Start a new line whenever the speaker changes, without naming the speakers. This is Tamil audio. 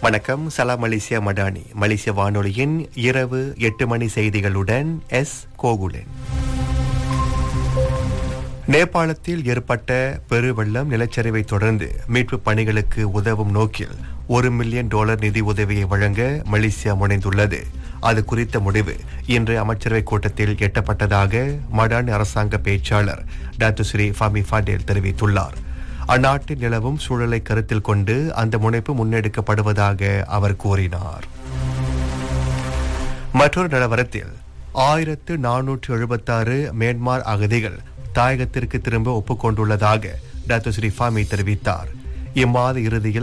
வணக்கம் சலாம் மலேசியா மடானி மலேசிய வானொலியின் இரவு எட்டு மணி செய்திகளுடன் எஸ் கோகுலன் நேபாளத்தில் ஏற்பட்ட பெருவெள்ளம் நிலச்சரிவை தொடர்ந்து மீட்பு பணிகளுக்கு உதவும் நோக்கில் ஒரு மில்லியன் டாலர் நிதி உதவியை வழங்க மலேசியா முனைந்துள்ளது அது குறித்த முடிவு இன்று அமைச்சரவை கூட்டத்தில் எட்டப்பட்டதாக மடான் அரசாங்க பேச்சாளர் டாக்டர் ஸ்ரீ ஃபாமி ஃபாடேல் தெரிவித்துள்ளார் அந்நாட்டில் நிலவும் சூழலை கருத்தில் கொண்டு அந்த முனைப்பு முன்னெடுக்கப்படுவதாக அவர் கூறினார் மற்றொரு நிலவரத்தில் ஆயிரத்து நானூற்று எழுபத்தாறு மியான்மார் அகதிகள் தாயகத்திற்கு திரும்ப ஒப்புக்கொண்டுள்ளதாக டாக்டர் ஸ்ரீ ஃபாமி தெரிவித்தார் இம்மாத இறுதியில்